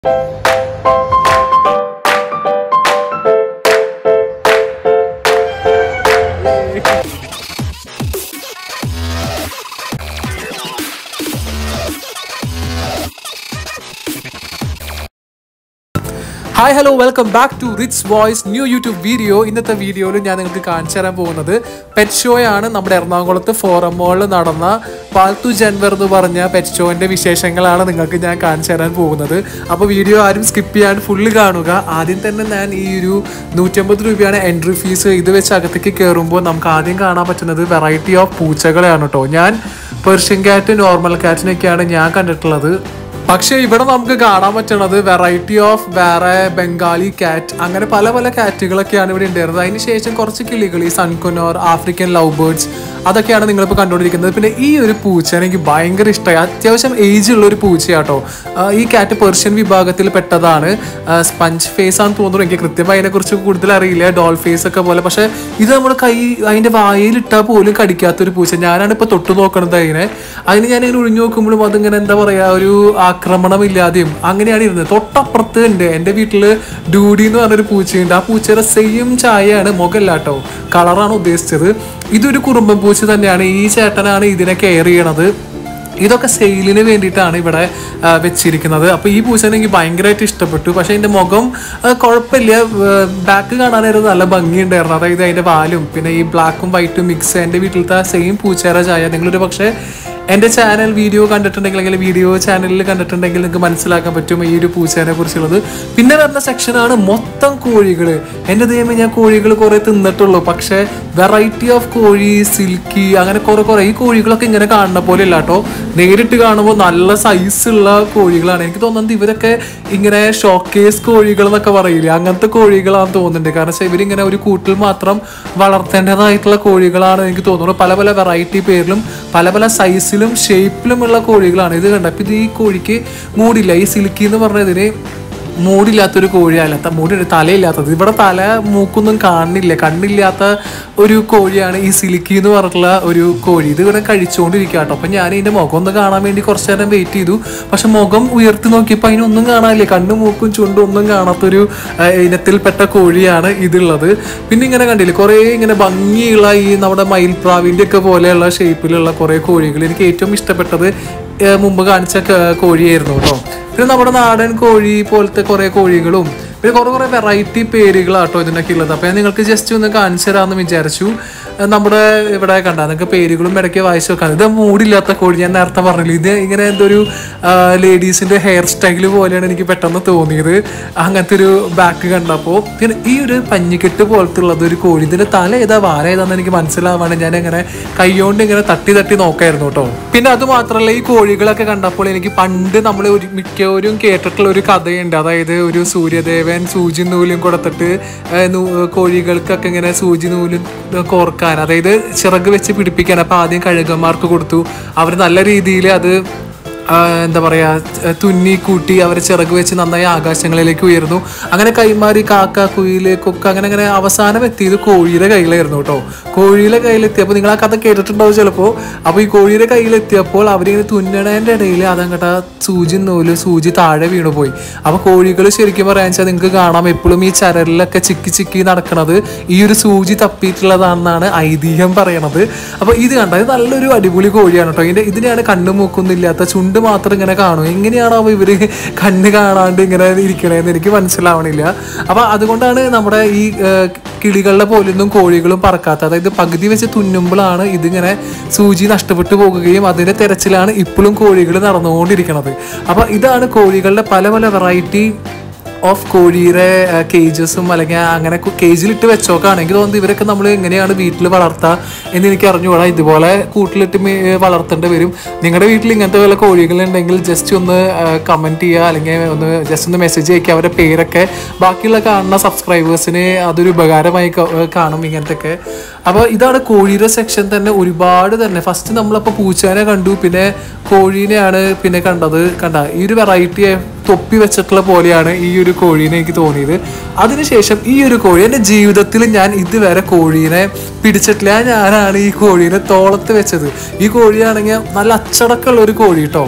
hi hello welcome back to rich voice new YouTube video ഇന്നത്തെ വീഡിയോയിൽ ഞാൻ നിങ്ങൾക്ക് കാണിച്ചു തരാൻ പോകുന്നത് പെറ്റ് ഷോ ആണ് നമ്മുടെ എറണാകുളത്ത് ഫോറം മോളിൽ നടന്ന പാൽത്തു ജൻവർ എന്ന് പറഞ്ഞ പെറ്റ് ഷോന്റെ വിശേഷങ്ങളാണ് നിങ്ങൾക്ക് ഞാൻ കാണിച്ചു തരാൻ പോകുന്നത് അപ്പോൾ വീഡിയോ ആരും സ്കിപ്പ് ചെയ്യാണ്ട് ഫുള്ള് കാണുക ആദ്യം തന്നെ ഞാൻ ഈ ഒരു നൂറ്റമ്പത് രൂപയാണ് എൻട്രി ഫീസ് ഇത് വെച്ച് അകത്തേക്ക് കയറുമ്പോൾ നമുക്ക് ആദ്യം കാണാൻ പറ്റുന്നത് വെറൈറ്റി ഓഫ് പൂച്ചകളെയാണ് കേട്ടോ ഞാൻ പെർഷ്യൻ ക്യാറ്റ് നോർമൽ ക്യാറ്റിനൊക്കെയാണ് ഞാൻ കണ്ടിട്ടുള്ളത് പക്ഷേ ഇവിടെ നമുക്ക് കാണാൻ പറ്റണത് വെറൈറ്റി ഓഫ് വേറെ ബംഗാളി കാറ്റ് അങ്ങനെ പല പല കാറ്റുകളൊക്കെയാണ് ഇവിടെ ഉണ്ടായിരുന്നത് അതിന് ശേഷം കുറച്ച് കിളികൾ ഈ സൺകുനോർ ആഫ്രിക്കൻ ലവ് ബേർഡ്സ് അതൊക്കെയാണ് നിങ്ങളിപ്പോൾ കണ്ടുകൊണ്ടിരിക്കുന്നത് പിന്നെ ഈ ഒരു പൂച്ച എനിക്ക് ഭയങ്കര ഇഷ്ടമായി അത്യാവശ്യം ഏജ് ഉള്ള ഒരു പൂച്ചയാട്ടോ ആ, ഈ കാറ്റ് പെർഷ്യൻ വിഭാഗത്തിൽ പെട്ടതാണ് സ്പഞ്ച് ഫേസ് ആണെന്ന് തോന്നുന്നു എനിക്ക് കൃത്യമായി അതിനെക്കുറിച്ച് കൂടുതൽ അറിയില്ല ഡോൾ ഫേസ് ഒക്കെ പോലെ പക്ഷേ ഇത് നമ്മുടെ കൈ അതിൻ്റെ വായിലിട്ടാൽ പോലും കടിക്കാത്തൊരു പൂച്ച ഞാനാണ് ഇപ്പോൾ തൊട്ട് നോക്കണത് അതിനെ അതിന് ഞാൻ ഇങ്ങനെ ഒഴിഞ്ഞു നോക്കുമ്പോഴും അതിങ്ങനെ എന്താ പറയുക ഒരു ആക്രമണമില്ലാതെയും അങ്ങനെയാണ് ഇരുന്നത് തൊട്ടപ്പുറത്ത് ഉണ്ട് എൻ്റെ വീട്ടിൽ ഡൂഡി എന്ന് പറഞ്ഞൊരു പൂച്ചയുണ്ട് ആ പൂച്ചയുടെ സെയിം ചായയാണ് മുഖല്ലാട്ടോ കളറാണ് ഉദ്ദേശിച്ചത് ഇതൊരു കുറുമ്പൻ പൂച്ച തന്നെയാണ് ഈ ചേട്ടനാണ് ഇതിനെ കെയർ ചെയ്യണത് ഇതൊക്കെ സെയിലിന് വേണ്ടിയിട്ടാണ് ഇവിടെ ആ, വെച്ചിരിക്കുന്നത് അപ്പോൾ ഈ പൂച്ചനെ എനിക്ക് ഭയങ്കരമായിട്ട് ഇഷ്ടപ്പെട്ടു പക്ഷേ അതിൻ്റെ മുഖം ആ, കുഴപ്പമില്ല ബാക്ക് കാണാനായിരുന്നു നല്ല ഭംഗിയുണ്ടായിരുന്നു അതായത് അതിൻ്റെ വാലും പിന്നെ ഈ ബ്ലാക്കും വൈറ്റും മിക്സ് എൻ്റെ വീട്ടിലത്തെ സെയിം പൂച്ചേര ചായ നിങ്ങളൊരു പക്ഷേ എൻ്റെ ചാനൽ വീഡിയോ കണ്ടിട്ടുണ്ടെങ്കിൽ അല്ലെങ്കിൽ വീഡിയോ ചാനലിൽ കണ്ടിട്ടുണ്ടെങ്കിൽ നിങ്ങൾക്ക് മനസ്സിലാക്കാൻ പറ്റും ഈ ഒരു പൂച്ചേനെ കുറിച്ചുള്ളത് പിന്നെ വരുന്ന സെക്ഷനാണ് മൊത്തം കോഴികൾ എൻ്റെ ദൈവമേ ഞാൻ കോഴികൾ കുറേ തിന്നിട്ടുള്ളൂ പക്ഷേ വെറൈറ്റി ഓഫ് കോഴി സിൽക്കി അങ്ങനെ കുറേ കുറേ ഈ കോഴികളൊക്കെ ഇങ്ങനെ കാണുന്ന പോലെ അല്ല കേട്ടോ നേരിട്ട് കാണുമ്പോൾ നല്ല സൈസുള്ള കോഴികളാണ് എനിക്ക് തോന്നുന്നത് ഇവരൊക്കെ ഇങ്ങനെ ഷോക്കേസ് കോഴികൾ എന്നൊക്കെ പറയില്ലേ അങ്ങനത്തെ കോഴികളാണെന്ന് തോന്നുന്നുണ്ട് കാരണം വെച്ചാൽ ഇവരിങ്ങനെ ഒരു കൂട്ടിൽ മാത്രം വളർത്തേണ്ടതായിട്ടുള്ള കോഴികളാണ് എനിക്ക് തോന്നുന്നു പല പല വെറൈറ്റി പേരിലും പല പല സൈസിലും ഷേപ്പിലുമുള്ള കോഴികളാണ് ഇത് കണ്ട അപ്പം ഇത് ഈ കോഴിക്ക് മൂടില്ല ഈ സിൽക്കി എന്ന് പറഞ്ഞതിന് മൂടില്ലാത്തൊരു കോഴിയല്ല ത- മൂടി തലയില്ലാത്തത് ഇവിടെ തല മൂക്കൊന്നും കാണുന്നില്ല കണ്ണില്ലാത്ത ഒരു കോഴിയാണ് ഈ സിലിക്കി എന്ന് പറഞ്ഞിട്ടുള്ള ഒരു കോഴി ഇത് ഇവിടെ കഴിച്ചുകൊണ്ടിരിക്കുക കേട്ടോ അപ്പം ഞാൻ ഇതിൻ്റെ മുഖം ഒന്ന് കാണാൻ വേണ്ടി കുറച്ച് നേരം വെയിറ്റ് ചെയ്തു പക്ഷെ മുഖം ഉയർത്തി നോക്കിയപ്പോൾ അതിനൊന്നും കാണാനില്ല കണ്ണും മൂക്കും ചുണ്ടും ഒന്നും കാണാത്തൊരു ആ, ഇനത്തിൽപ്പെട്ട കോഴിയാണ് ഇതുള്ളത് പിന്നെ ഇങ്ങനെ കണ്ടില്ലേ കുറേ ഇങ്ങനെ ഭംഗിയുള്ള ഈ നമ്മുടെ മയിൽപ്രാവിൻ്റെ ഒക്കെ പോലെയുള്ള ഷേപ്പിലുള്ള കുറേ കോഴികൾ എനിക്ക് ഏറ്റവും ഇഷ്ടപ്പെട്ടത് ഏ, മുമ്പ് കാണിച്ച ക- കോഴിയായിരുന്നു കേട്ടോ പിന്നെ നമ്മുടെ നാടൻ കോഴി പോലത്തെ കുറേ കോഴികളും പിന്നെ കുറേ കുറേ വെറൈറ്റി പേരുകളാട്ടോ ഇതിനൊക്കെ ഉള്ളത് അപ്പോൾ ഞാൻ നിങ്ങൾക്ക് ജസ്റ്റ് ഒന്ന് കാണിച്ചു തരാമെന്ന് വിചാരിച്ചു ഏ, നമ്മുടെ ഇവിടെ കണ്ട നിങ്ങൾക്ക് പേരുകളും ഇടയ്ക്ക് വായിച്ചു വെക്കാൻ ഇത് മൂടില്ലാത്ത കോഴി ഞാൻ നേരത്തെ പറഞ്ഞില്ല ഇത് ഇങ്ങനെ എന്തോ ഒരു ലേഡീസിൻ്റെ ഹെയർ സ്റ്റൈൽ പോലെയാണ് എനിക്ക് പെട്ടെന്ന് തോന്നിയത് അങ്ങനത്തെ ഒരു ബാക്ക് കണ്ടപ്പോൾ പിന്നെ ഈ ഒരു പഞ്ഞിക്കെട്ട് പോലത്തെ ഉള്ളത് ഒരു കോഴി ഇതിൻ്റെ തല ഏതാ വാല ഏതാന്ന് എനിക്ക് മനസ്സിലാവാണ് ഞാൻ ഇങ്ങനെ കൈകൊണ്ട് ഇങ്ങനെ തട്ടി തട്ടി നോക്കായിരുന്നു കേട്ടോ പിന്നെ അത് മാത്രമല്ല ഈ കോഴികളൊക്കെ കണ്ടപ്പോൾ എനിക്ക് പണ്ട് നമ്മൾ ഒരു മിക്കവരും കേട്ടിട്ടുള്ള ഒരു കഥയുണ്ട് അതായത് ഒരു സൂര്യദേവൻ സൂചി നൂലും കൊടുത്തിട്ട് ഏഹ്, നൂ- കോഴികൾക്കൊക്കെ ഇങ്ങനെ സൂചി നൂലും കോർക്കാൻ അതായത് ചിറക് വെച്ച് പിടിപ്പിക്കാൻ അപ്പോൾ ആദ്യം കഴുകന്മാർക്ക് കൊടുത്തു അവർ നല്ല രീതിയിൽ അത് ആ, എന്താ പറയുക തുന്നി കൂട്ടി അവർ ചിറക് വെച്ച് നന്നായി ആകാശങ്ങളിലേക്ക് ഉയർന്നു അങ്ങനെ കൈമാറി കാക്ക കുയില് കൊക്ക് അങ്ങനെ അങ്ങനെ അവസാനം എത്തിയത് കോഴിയുടെ കയ്യിലായിരുന്നു കേട്ടോ കോഴിയുടെ കയ്യിലെത്തിയപ്പോൾ നിങ്ങൾ ആ കഥ കേട്ടിട്ടുണ്ടാവും ചിലപ്പോൾ അപ്പോൾ ഈ കോഴിയുടെ കയ്യിലെത്തിയപ്പോൾ അവരിങ്ങനെ തുന്നണേൻ്റെ ഇടയിൽ അതങ്ങോട്ട് ആ സൂചി നൂല് സൂചി താഴെ വീണു പോയി അപ്പോൾ കോഴികൾ ശരിക്കും പറയാൻ വെച്ചാൽ നിങ്ങൾക്ക് കാണാം എപ്പോഴും ഈ ചരലിലൊക്കെ ചിക്കി ചിക്കി നടക്കുന്നത് ഈ ഒരു സൂചി തപ്പിയിട്ടുള്ളതാണെന്നാണ് ഐതിഹ്യം പറയണത് അപ്പോൾ ഇത് കണ്ട ഇത് നല്ലൊരു അടിപൊളി കോഴിയാണ് കേട്ടോ ഇതിൻ്റെ ഇതിനെയാണ് കണ്ണു മൂക്കൊന്നുമില്ലാത്ത ചുണ്ട് മാത്രം ഇങ്ങനെ കാണും എങ്ങനെയാണോ ഇവർ കണ്ണ് കാണാണ്ട് ഇങ്ങനെ ഇരിക്കണേന്ന് എനിക്ക് മനസ്സിലാവണില്ല അപ്പോൾ അതുകൊണ്ടാണ് നമ്മുടെ ഈ ഏഹ്, കിളികളുടെ പോലൊന്നും കോഴികളും പറക്കാത്ത അതായത് പകുതി വെച്ച് തുന്നുമ്പോഴാണ് ഇതിങ്ങനെ സൂചി നഷ്ടപ്പെട്ടു പോകുകയും അതിൻ്റെ തെരച്ചിലാണ് ഇപ്പോഴും കോഴികൾ നടന്നുകൊണ്ടിരിക്കുന്നത് അപ്പോൾ ഇതാണ് കോഴികളുടെ പല പല വെറൈറ്റി ഓഫ് കോഴിയുടെ കേജസും അല്ലെങ്കിൽ അങ്ങനെ കേജിലിട്ട് വെച്ചോക്കാണ് എനിക്ക് തോന്നുന്നത് ഇവരൊക്കെ നമ്മൾ എങ്ങനെയാണ് വീട്ടിൽ വളർത്തുക എന്ന് എനിക്ക് അറിഞ്ഞുകൂടാ ഇതുപോലെ കൂട്ടിലിട്ട് മേ- വളർത്തേണ്ടി വരും നിങ്ങളുടെ വീട്ടിൽ ഇങ്ങനത്തെ വല്ല കോഴികളുണ്ടെങ്കിൽ ജസ്റ്റ് ഒന്ന് കമൻറ്റ് ചെയ്യുക അല്ലെങ്കിൽ ഒന്ന് ജസ്റ്റ് ഒന്ന് മെസ്സേജ് അയക്കുക അവരുടെ പേരൊക്കെ ബാക്കിയുള്ള കാണുന്ന സബ്സ്ക്രൈബേഴ്സിന് അതൊരു ഉപകാരമായി ക- ഏഹ് കാണും ഇങ്ങനത്തെ ഒക്കെ അപ്പോൾ ഇതാണ് കോഴിയുടെ സെക്ഷൻ തന്നെ ഒരുപാട് തന്നെ ഫസ്റ്റ് നമ്മളപ്പോൾ പൂച്ചേനെ കണ്ടു പിന്നെ കോഴീനെയാണ് പിന്നെ കണ്ടത് കണ്ട ഈ ഒരു വെറൈറ്റി തൊപ്പി വെച്ചിട്ടുള്ള പോലെയാണ് ഈ ഒരു കോഴീനെ എനിക്ക് തോന്നിയത് അതിനുശേഷം ഈ ഒരു കോഴി എൻ്റെ ജീവിതത്തിൽ ഞാൻ ഇതുവരെ കോഴീനെ പിടിച്ചിട്ടില്ല ഞാനാണ് ഈ കോഴീനെ തോളത്ത് വെച്ചത് ഈ കോഴിയാണെങ്കിൽ നല്ല അച്ചടക്കമുള്ള ഒരു കോഴി കേട്ടോ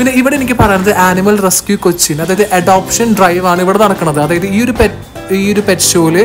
പിന്നെ ഇവിടെ എനിക്ക് പറയുന്നത് ആനിമൽ റെസ്ക്യൂ കൊച്ചിൻ അതായത് അഡോപ്ഷൻ ഡ്രൈവ് ആണ് ഇവിടെ നടക്കുന്നത് അതായത് ഈ ഒരു പെറ്റ് ഈ ഒരു പെറ്റ് ഷോയില്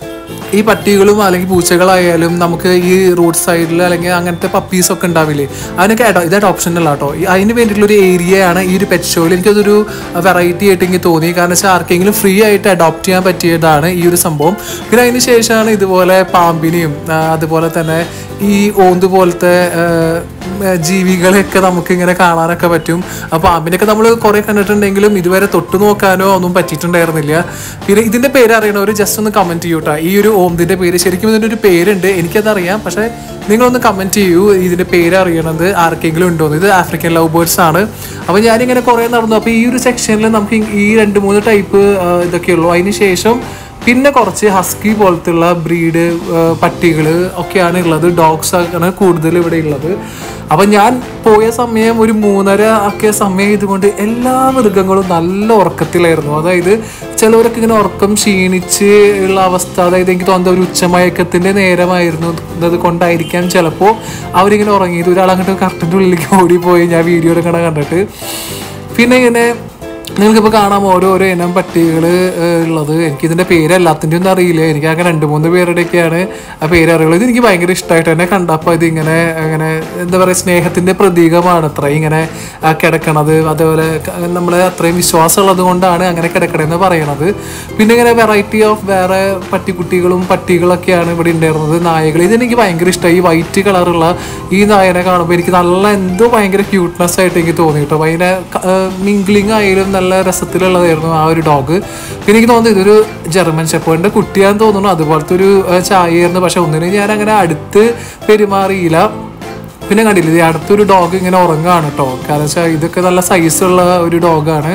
ഈ പട്ടികളും അല്ലെങ്കിൽ പൂച്ചകളായാലും നമുക്ക് ഈ റോഡ് സൈഡിൽ അല്ലെങ്കിൽ അങ്ങനത്തെ പപ്പീസ് ഒക്കെ ഉണ്ടാവില്ലേ അതിനൊക്കെ അഡോ ഇതായിട്ട് ഓപ്ഷനല്ല കേട്ടോ ഈ അതിന് വേണ്ടിയിട്ടുള്ള ഒരു ഏരിയയാണ് ഈ ഒരു പെറ്റ് ഷോയിൽ എനിക്കതൊരു വെറൈറ്റി ആയിട്ട് എനിക്ക് തോന്നി കാരണം വെച്ചാൽ ആർക്കെങ്കിലും ഫ്രീ ആയിട്ട് അഡോപ്റ്റ് ചെയ്യാൻ പറ്റിയതാണ് ഈ ഒരു സംഭവം പിന്നെ അതിന് ശേഷമാണ് ഇതുപോലെ പാമ്പിനെയും ആ, അതുപോലെ തന്നെ ഈ ഓന്ത് പോലത്തെ ആ, ജീവികളെയൊക്കെ നമുക്ക് ഇങ്ങനെ കാണാനൊക്കെ പറ്റും അപ്പോൾ പാമ്പിനൊക്കെ നമ്മൾ കുറേ കണ്ടിട്ടുണ്ടെങ്കിലും ഇതുവരെ തൊട്ടു നോക്കാനോ ഒന്നും പറ്റിയിട്ടുണ്ടായിരുന്നില്ല പിന്നെ ഇതിന്റെ പേര് അറിയണവർ ജസ്റ്റ് ഒന്ന് കമന്റ് ചെയ്യൂ കേട്ടോ ഈ ഒരു ഓംതിന്റെ പേര് ശരിക്കും ഇതിന്റെ ഒരു പേരുണ്ട് എനിക്കതറിയാം പക്ഷേ നിങ്ങളൊന്ന് കമന്റ് ചെയ്യൂ ഇതിന്റെ പേര് അറിയണത് ആർക്കെങ്കിലും ഉണ്ടോ ഇത് ആഫ്രിക്കൻ ലവ് ബേർഡ്സ് ആണ് അപ്പോൾ ഞാനിങ്ങനെ കുറേ നടന്നു അപ്പോൾ ഈ ഒരു സെക്ഷനിൽ നമുക്ക് ഈ രണ്ട് മൂന്ന് ടൈപ്പ് ഇതൊക്കെയുള്ളൂ അതിന് ശേഷം പിന്നെ കുറച്ച് ഹസ്കി പോലത്തുള്ള ബ്രീഡ് പട്ടികൾ ഒക്കെയാണ് ഉള്ളത് ഡോഗ്സ് ആണ് കൂടുതൽ ഇവിടെ ഉള്ളത് അപ്പം ഞാൻ പോയ സമയം ഒരു മൂന്നര ഒക്കെ സമയം ഇതുകൊണ്ട് എല്ലാ മൃഗങ്ങളും നല്ല ഉറക്കത്തിലായിരുന്നു അതായത് ചിലവരൊക്കെ ഇങ്ങനെ ഉറക്കം ക്ഷീണിച്ച് ഉള്ള അവസ്ഥ അതായത് എനിക്ക് തോന്നുന്നത് ഒരു ഉച്ചമയക്കത്തിൻ്റെ നേരമായിരുന്നു അത് കൊണ്ടായിരിക്കാം ചിലപ്പോൾ അവരിങ്ങനെ ഉറങ്ങിയത് ഒരാൾ അങ്ങോട്ട് കറക്റ്റിൻ്റെ ഉള്ളിലേക്ക് ഓടിപ്പോയി ഞാൻ വീഡിയോ എടുക്കണ കണ്ടിട്ട് പിന്നെ ഇങ്ങനെ നിങ്ങൾക്കിപ്പോൾ കാണാം ഓരോരോ ഇനം പട്ടികൾ ഉള്ളത് എനിക്കിതിൻ്റെ പേര് എല്ലാത്തിൻ്റെയും ഒന്നും അറിയില്ല എനിക്ക് അങ്ങനെ രണ്ട് മൂന്ന് പേരുടെയൊക്കെയാണ് ആ പേര് അറിയുള്ളത് ഇത് എനിക്ക് ഭയങ്കര ഇഷ്ടമായിട്ട് തന്നെ കണ്ടപ്പോൾ ഇതിങ്ങനെ അങ്ങനെ എന്താ പറയുക സ്നേഹത്തിൻ്റെ പ്രതീകമാണ് അത്ര ഇങ്ങനെ ആ, കിടക്കണത് അതേപോലെ ക- നമ്മളെ അത്രയും വിശ്വാസമുള്ളത് കൊണ്ടാണ് അങ്ങനെ കിടക്കണമെന്ന് പറയണത് പിന്നെ ഇങ്ങനെ വെറൈറ്റി ഓഫ് വേറെ പട്ടിക്കുട്ടികളും പട്ടികളൊക്കെയാണ് ഇവിടെ ഉണ്ടായിരുന്നത് നായകൾ ഇതെനിക്ക് ഭയങ്കര ഇഷ്ടമായി ഈ വൈറ്റ് കളറുള്ള ഈ നായനെ കാണുമ്പോൾ എനിക്ക് നല്ല എന്തോ ഭയങ്കര ക്യൂട്ട്നെസ് ആയിട്ട് എനിക്ക് തോന്നി കേട്ടോ ഭയങ്കര മിംഗ്ലിംഗ് ആയാലും നല്ല രസത്തിലുള്ളതായിരുന്നു ആ ഒരു ഡോഗ് പിന്നെ എനിക്ക് തോന്നുന്നു ഇതൊരു ജർമ്മൻ ഷെപ്പേർഡിന്റെ കുട്ടിയാന്ന് തോന്നുന്നു അതുപോലത്തെ ഒരു ആ, ചായയായിരുന്നു പക്ഷെ ഒന്നിനും ഞാൻ അങ്ങനെ അടുത്ത് പെരുമാറിയില്ല പിന്നെ കണ്ടില്ല ഇത് അടുത്തൊരു ഡോഗ് ഇങ്ങനെ ഉറങ്ങുകയാണ് കേട്ടോ കാരണം വെച്ചാൽ ഇതൊക്കെ നല്ല സൈസുള്ള ഒരു ഡോഗാണ്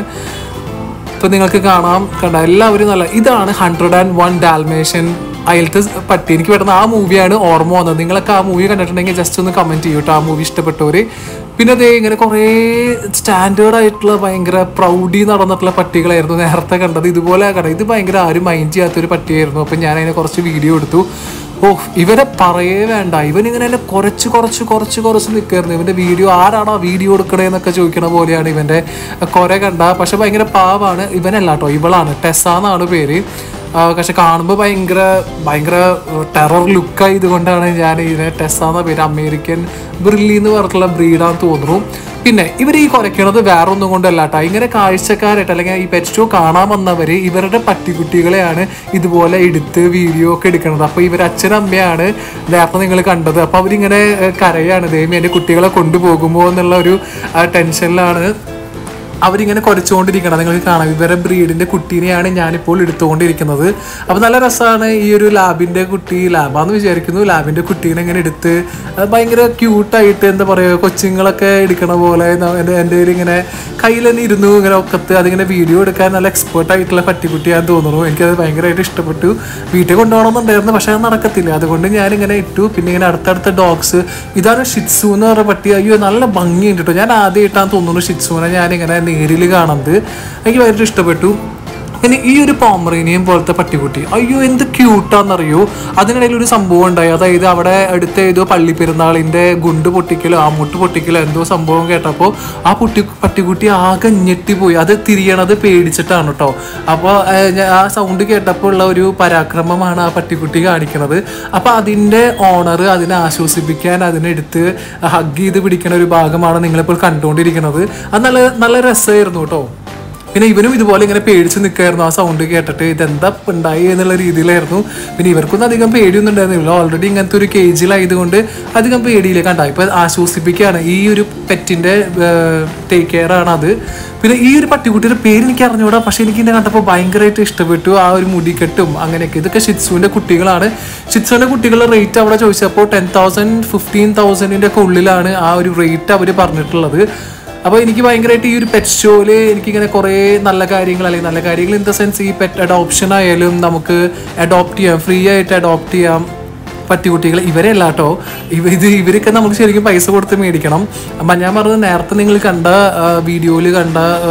ഇപ്പൊ നിങ്ങൾക്ക് കാണാം കണ്ട എല്ലാവരും നല്ല ഇതാണ് ഹൺഡ്രഡ് ആൻഡ് വൺ ഡാൽമേഷൻ അയലത്തെ പട്ടി എനിക്ക് പെട്ടെന്ന് ആ മൂവിയാണ് ഓർമ്മ വന്നത് നിങ്ങളൊക്കെ ആ മൂവി കണ്ടിട്ടുണ്ടെങ്കിൽ ജസ്റ്റ് ഒന്ന് കമന്റ് ചെയ്യൂ കേട്ടോ ആ മൂവി ഇഷ്ടപ്പെട്ടവര് പിന്നെ അതേ ഇങ്ങനെ കുറേ സ്റ്റാൻഡേർഡ് ആയിട്ടുള്ള ഭയങ്കര പ്രൗഡി നടന്നിട്ടുള്ള പട്ടികളായിരുന്നു നേരത്തെ കണ്ടത് ഇതുപോലെ കണ്ടത് ഇത് ഭയങ്കര ആരും മൈൻഡ് ചെയ്യാത്തൊരു പട്ടിയായിരുന്നു അപ്പം ഞാൻ അതിനെ കുറച്ച് വീഡിയോ എടുത്തു ഓ ഇവരെ പറയേ വേണ്ട ഇവൻ ഇങ്ങനെ എന്നെ കുറച്ച് കുറച്ച് കുറച്ച് കുറച്ച് നിൽക്കായിരുന്നു ഇവന്റെ വീഡിയോ ആരാണോ വീഡിയോ എടുക്കണേന്നൊക്കെ ചോദിക്കണ പോലെയാണ് ഇവന്റെ കുറെ കണ്ട പക്ഷെ ഭയങ്കര പാവാണ് ഇവനല്ല കേട്ടോ ഇവളാണ് ടെസ എന്നാണ് പേര് ആ, പക്ഷെ കാണുമ്പോൾ ഭയങ്കര ഭയങ്കര ടെറർ ലുക്കായത് കൊണ്ടാണ് ഞാൻ ഇതിനെ ടെസ എന്ന പേര് അമേരിക്കൻ ബ്രില്ലി എന്ന് പറഞ്ഞിട്ടുള്ള ബ്രീഡാന്ന് തോന്നുന്നു പിന്നെ ഇവർ ഈ കുറയ്ക്കണത് വേറെ ഒന്നും കൊണ്ടല്ല കേട്ടോ ഇങ്ങനെ കാഴ്ചക്കാരായിട്ട് അല്ലെങ്കിൽ ഈ പെറ്റ് ഷോ കാണാൻ വന്നവര് ഇവരുടെ പട്ടിക്കുട്ടികളെയാണ് ഇതുപോലെ എടുത്ത് വീഡിയോ ഒക്കെ എടുക്കുന്നത് അപ്പൊ ഇവർ അച്ഛനും അമ്മയാണ് നേരത്തെ നിങ്ങൾ കണ്ടത് അപ്പൊ അവരിങ്ങനെ ഏഹ്, കരയാണ് ദൈവം എൻ്റെ കുട്ടികളെ കൊണ്ടുപോകുമോ എന്നുള്ള ഒരു ആ, ടെൻഷനിലാണ് അവരിങ്ങനെ കുറച്ചുകൊണ്ടിരിക്കണം നിങ്ങൾക്ക് കാണാം ഇവരെ ബ്രീഡിന്റെ കുട്ടീനെയാണ് ഞാനിപ്പോൾ എടുത്തുകൊണ്ടിരിക്കുന്നത് അപ്പോൾ നല്ല രസമാണ് ഈ ഒരു ലാബിന്റെ കുട്ടി ലാബാന്ന് വിചാരിക്കുന്നു ലാബിന്റെ കുട്ടീനെ ഇങ്ങനെ എടുത്ത് അത് ഭയങ്കര ക്യൂട്ടായിട്ട് എന്താ പറയുക കൊച്ചുങ്ങളൊക്കെ എടുക്കണ പോലെ ന- എൻ്റെ എൻ്റെ കയ്യിൽ ഇങ്ങനെ കയ്യിൽ തന്നെ ഇരുന്നു ഇങ്ങനെ ഒക്കത്ത് അതിങ്ങനെ വീഡിയോ എടുക്കാൻ നല്ല എക്സ്പേർട്ട് ആയിട്ടുള്ള പട്ടിക്കുട്ടിയാന്ന് തോന്നുന്നു എനിക്കത് ഭയങ്കരമായിട്ട് ഇഷ്ടപ്പെട്ടു വീട്ടിൽ കൊണ്ടുപോകണമെന്നുണ്ടായിരുന്നു പക്ഷേ അത് നടക്കത്തില്ല അതുകൊണ്ട് ഞാനിങ്ങനെ ഇട്ടു പിന്നെ ഇങ്ങനെ അടുത്തടുത്ത ഡോഗ്സ് ഇതാണ് ഷിറ്റ്സു എന്ന് പറഞ്ഞ പട്ടി അയ്യോ നല്ല ഭംഗിയുണ്ട് കേട്ടോ ഞാൻ ആദ്യമായിട്ടാണ് തോന്നുന്നു ഷിറ്റ്സുവിനെ ഞാനിങ്ങനെ നേരിൽ കാണുന്നത് എനിക്ക് ഭയങ്കര ഇഷ്ടപ്പെട്ടു പിന്നെ ഈ ഒരു പോമറേനിയം പോലത്തെ പട്ടിക്കുട്ടി അയ്യോ എന്ത് ക്യൂട്ടാന്നറിയോ അതിനിടയിൽ ഒരു സംഭവം ഉണ്ടായി അതായത് അവിടെ അടുത്ത ഏതോ പള്ളി പെരുന്നാളിന്റെ ഗുണ്ട് പൊട്ടിക്കലോ ആമുട്ട് പൊട്ടിക്കലോ എന്തോ സംഭവം കേട്ടപ്പോൾ ആ കുട്ടി പട്ടിക്കുട്ടി ആകെ ഞെട്ടിപ്പോയി അത് തിരിയണത് പേടിച്ചിട്ടാണ് കേട്ടോ അപ്പോൾ ആ സൗണ്ട് കേട്ടപ്പോൾ ഉള്ള ഒരു പരാക്രമമാണ് ആ പട്ടിക്കുട്ടി കാണിക്കുന്നത് അപ്പോൾ അതിൻ്റെ ഓണർ അതിനെ ആശ്വസിപ്പിക്കാൻ അതിനെടുത്ത് ഹഗ് ചെയ്ത് പിടിക്കുന്ന ഒരു ഭാഗമാണ് നിങ്ങളിപ്പോൾ കണ്ടുകൊണ്ടിരിക്കുന്നത് അത് നല്ല നല്ല രസമായിരുന്നു കേട്ടോ പിന്നെ ഇവനും ഇതുപോലെ ഇങ്ങനെ പേടിച്ച് നിൽക്കായിരുന്നു ആ സൗണ്ട് കേട്ടിട്ട് ഇതെന്താ ഉണ്ടായി എന്നുള്ള രീതിയിലായിരുന്നു പിന്നെ ഇവർക്കൊന്നും അധികം പേടിയൊന്നും ഉണ്ടായിരുന്നില്ല ഓൾറെഡി ഇങ്ങനത്തെ ഒരു കേജിലായതുകൊണ്ട് അധികം പേടിയില്ല കണ്ട ഇപ്പൊ ആശ്വസിപ്പിക്കുകയാണ് ഈ ഒരു പെറ്റിന്റെ ടേക്ക് കെയർ ആണ് അത് പിന്നെ ഈ ഒരു പട്ടിക്കുട്ടിയുടെ പേര് എനിക്ക് അറിഞ്ഞുകൂടാ പക്ഷെ എനിക്ക് ഇതിനെ കണ്ടപ്പോൾ ഭയങ്കരമായിട്ട് ഇഷ്ടപ്പെട്ടു ആ ഒരു മുടിക്കെട്ടും അങ്ങനെയൊക്കെ ഇതൊക്കെ ഷിറ്റ്സുവിന്റെ കുട്ടികളാണ് ഷിറ്റ്സുവിന്റെ കുട്ടികളുടെ റേറ്റ് അവിടെ ചോദിച്ചപ്പോൾ ടെൻ തൗസൻഡ് ഫിഫ്റ്റീൻ തൗസൻഡിന്റെ ഒക്കെ ഉള്ളിലാണ് ആ ഒരു റേറ്റ് അവർ പറഞ്ഞിട്ടുള്ളത് അപ്പോൾ എനിക്ക് ഭയങ്കരമായിട്ട് ഈ ഒരു പെറ്റ് ഷോയില് എനിക്കിങ്ങനെ കുറേ നല്ല കാര്യങ്ങൾ അല്ലെങ്കിൽ നല്ല കാര്യങ്ങൾ ഇൻ ദ സെൻസ് ഈ പെറ്റ് അഡോപ്ഷൻ ആയാലും നമുക്ക് അഡോപ്റ്റ് ചെയ്യാം ഫ്രീ ആയിട്ട് അഡോപ്റ്റ് ചെയ്യാം പട്ടിക്കുട്ടികൾ ഇവരെ അല്ല കേട്ടോ ഇവ ഇത് ഇവരൊക്കെ നമുക്ക് ശരിക്കും പൈസ കൊടുത്ത് മേടിക്കണം അപ്പം ഞാൻ പറഞ്ഞത് നേരത്തെ നിങ്ങൾ കണ്ട വീഡിയോയിൽ കണ്ട ആ,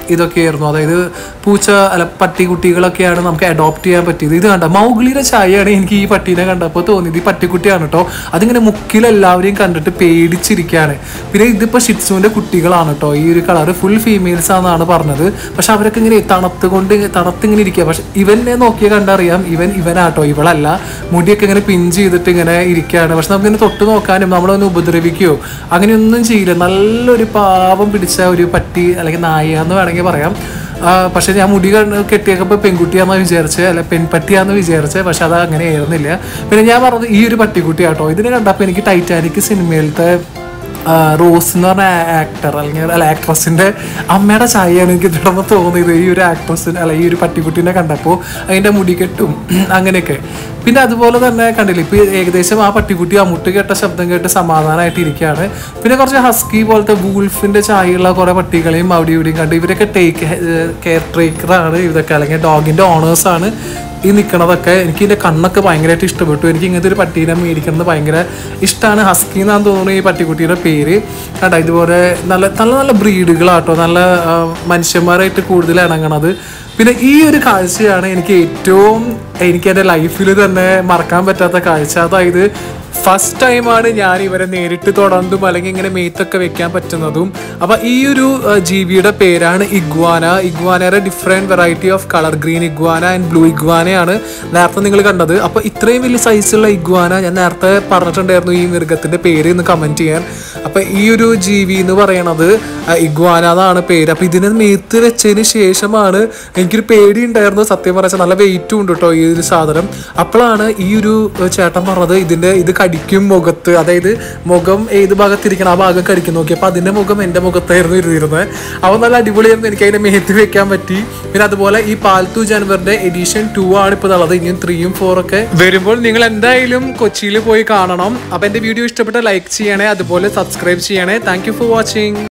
ഇതൊക്കെയായിരുന്നു അതായത് പൂച്ച അല്ല പട്ടിക്കുട്ടികളൊക്കെയാണ് നമുക്ക് അഡോപ്റ്റ് ചെയ്യാൻ പറ്റിയത് ഇത് കണ്ട മൗഗ്ലിയുടെ ചായയാണ് എനിക്ക് ഈ പട്ടീനെ കണ്ടപ്പോൾ തോന്നിയത് ഈ പട്ടിക്കുട്ടിയാണ് കേട്ടോ അതിങ്ങനെ മുക്കിൽ എല്ലാവരെയും കണ്ടിട്ട് പേടിച്ചിരിക്കുകയാണ് പിന്നെ ഇതിപ്പോൾ ഷിറ്റ്സുവിൻ്റെ കുട്ടികളാണ് കേട്ടോ ഈ ഒരു കളർ ഫുൾ ഫീമെയിൽസ് ആണെന്നാണ് പറഞ്ഞത് പക്ഷെ അവരൊക്കെ ഇങ്ങനെ തണുത്ത് കൊണ്ട് തണുത്ത് ഇങ്ങനെ ഇരിക്കുക പക്ഷെ ഇവനെ നോക്കിയാൽ കണ്ടറിയാം ഇവൻ ഇവനാട്ടോ ഇവളല്ല മുടിയൊക്കെ ഇങ്ങനെ പിഞ്ച് ചെയ്തിട്ട് ഇങ്ങനെ ഇരിക്കുകയാണ് പക്ഷെ നമുക്കിങ്ങനെ തൊട്ട് നോക്കാനും നമ്മളൊന്ന് ഉപദ്രവിക്കുകയോ അങ്ങനെയൊന്നും ചെയ്യില്ല നല്ലൊരു പാവം പിടിച്ച ഒരു പട്ടി അല്ലെങ്കിൽ നായ എന്ന് വേണമെങ്കിൽ പറയാം ആ, പക്ഷെ ഞാൻ മുടി കണ്ട് കെട്ടിയപ്പോൾ പെൺകുട്ടിയാന്ന് വിചാരിച്ചത് അല്ല പെൺപട്ടിയാന്ന് വിചാരിച്ചത് പക്ഷെ അത് അങ്ങനെ ആയിരുന്നില്ല പിന്നെ ഞാൻ പറഞ്ഞത് ഈ ഒരു പട്ടിക്കുട്ടിയാട്ടോ ഇതിനെ കണ്ടപ്പോൾ എനിക്ക് ടൈറ്റാനിക് സിനിമയിലത്തെ ആ, റോസ് എന്ന് പറഞ്ഞ ആക്ടർ അല്ലെങ്കിൽ അല്ല ആക്ട്രസിന്റെ അമ്മയുടെ ചായയാണ് എനിക്ക് ഇതിടന്ന് തോന്നിയത് ഈ ഒരു ആക്ട്രസിന് അല്ല ഈ ഒരു പട്ടിക്കുട്ടീനെ കണ്ടപ്പോൾ അതിന്റെ മുടി കെട്ടും അങ്ങനെയൊക്കെ പിന്നെ അതുപോലെ തന്നെ കണ്ടില്ലേ ഇപ്പൊ ഏകദേശം ആ പട്ടിക്കുട്ടി അമുട്ട് കേട്ട ശബ്ദം കേട്ട് സമാധാനമായിട്ട് ഇരിക്കുകയാണ് പിന്നെ കുറച്ച് ഹസ്കി പോലത്തെ വൂൾഫിന്റെ ചായയുള്ള കുറെ പട്ടികളെയും അവിടെ ഇവിടെയും കണ്ട് ഇവരൊക്കെ ടേക്ക് കെയർ ടേക്കറാണ് ഇതൊക്കെ അല്ലെങ്കിൽ ഡോഗിന്റെ ഓണേഴ്സ് ആണ് ഈ നിൽക്കണതൊക്കെ എനിക്ക് ഇതിൻ്റെ കണ്ണൊക്കെ ഭയങ്കരമായിട്ട് ഇഷ്ടപ്പെട്ടു എനിക്ക് ഇങ്ങനത്തെ ഒരു പട്ടീനെ മേടിക്കുന്നത് ഭയങ്കര ഇഷ്ടമാണ് ഹസ്കി എന്നാന്ന് തോന്നുന്നു ഈ പട്ടിക്കുട്ടിയുടെ പേര് കണ്ട ഇതുപോലെ നല്ല നല്ല നല്ല ബ്രീഡുകളാട്ടോ നല്ല ആ, മനുഷ്യന്മാരായിട്ട് കൂടുതൽ ഇണങ്ങണത് പിന്നെ ഈ ഒരു കാഴ്ചയാണ് എനിക്ക് ഏറ്റവും എനിക്ക് എൻ്റെ ലൈഫിൽ തന്നെ മറക്കാൻ പറ്റാത്ത കാഴ്ച അതായത് ഫസ്റ്റ് ടൈമാണ് ഞാൻ ഇവരെ നേരിട്ട് തൊടർന്നും അല്ലെങ്കിൽ ഇങ്ങനെ മേത്തൊക്കെ വെക്കാൻ പറ്റുന്നതും അപ്പൊ ഈ ഒരു ആ, ജീവിയുടെ പേരാണ് ഇഗ്വാന ഇഗ്വാനയുടെ different variety of colour green iguana and blue ഇഗ്വാനയാണ് നേരത്തെ നിങ്ങൾ കണ്ടത് അപ്പൊ ഇത്രയും വലിയ സൈസുള്ള ഇഗ്വാന ഞാൻ നേരത്തെ പറഞ്ഞിട്ടുണ്ടായിരുന്നു ഈ മൃഗത്തിന്റെ പേര് എന്ന് കമന്റ് ചെയ്യാൻ അപ്പൊ ഈ ഒരു ജീവി എന്ന് പറയണത് ആ, ഇഗ്വാന എന്നാണ് പേര് അപ്പൊ ഇതിനെ മേത്ത് വെച്ചതിന് ശേഷമാണ് എനിക്കൊരു പേടി ഉണ്ടായിരുന്നു സത്യം പറഞ്ഞാൽ നല്ല വെയിറ്റും ഉണ്ട് കേട്ടോ ഈ ഒരു സാധനം അപ്പോഴാണ് ഈ ഒരു ഏഹ്, ചേട്ടൻ പറഞ്ഞത് ഇതിന്റെ ഇത് കടിക്കും മുഖത്ത് അതായത് മുഖം ഏത് ഭാഗത്തിരിക്കണം ആ ഭാഗം കടിക്കും നോക്കി അപ്പൊ അതിന്റെ മുഖം എന്റെ മുഖത്തായിരുന്നു ഇരുന്നിരുന്നത് അവ നല്ല അടിപൊളിയായിരുന്നു എനിക്ക് അതിനെ മേത്ത് വെക്കാൻ പറ്റി പിന്നെ അതുപോലെ ഈ പാൽത്തു ജാനുവറിന്റെ എഡിഷൻ ടു ആണ് ഇപ്പോൾ ഉള്ളത് ഇനിയും ത്രീയും ഫോർ ഒക്കെ വരുമ്പോൾ നിങ്ങൾ എന്തായാലും കൊച്ചിയിൽ പോയി കാണണം അപ്പൊ എന്റെ വീഡിയോ ഇഷ്ടപ്പെട്ട ലൈക്ക് ചെയ്യണേ അതുപോലെ സബ്സ്ക്രൈബ് ചെയ്യണേ താങ്ക് യു ഫോർ വാച്ചിങ്